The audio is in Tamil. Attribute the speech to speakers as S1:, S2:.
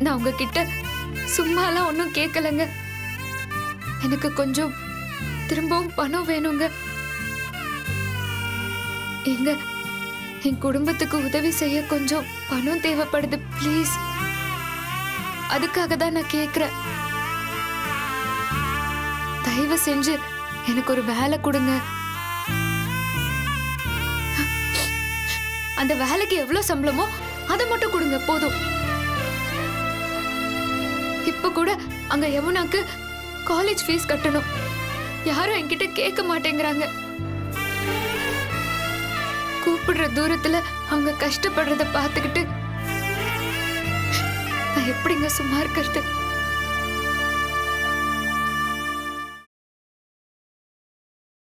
S1: நான் உங்ககிட்ட சும்மாலாம் ஒன்றும் கேட்கலங்க எனக்கு கொஞ்சம் திரும்பவும் பணம் வேணுங்க எங்க என் குடும்பத்துக்கு உதவி செய்ய கொஞ்சம் பணம் தேவைப்படுது ப்ளீஸ் அதுக்காக தான் நான் கேக்குறேன் தயவு செஞ்சு எனக்கு ஒரு வேலை கொடுங்க அந்த வேலைக்கு எவ்வளவு சம்பளமோ அதை மட்டும் கொடுங்க போதும் இப்ப கூட அங்க யமுனாக்கு காலேஜ் ஃபீஸ் கட்டணும் யாரும் என்கிட்ட கேட்க மாட்டேங்கிறாங்க கூப்பிடுற தூரத்துல அவங்க கஷ்டப்படுறத பார்த்துக்கிட்டு நான் எப்படிங்க சும்மா இருக்கிறது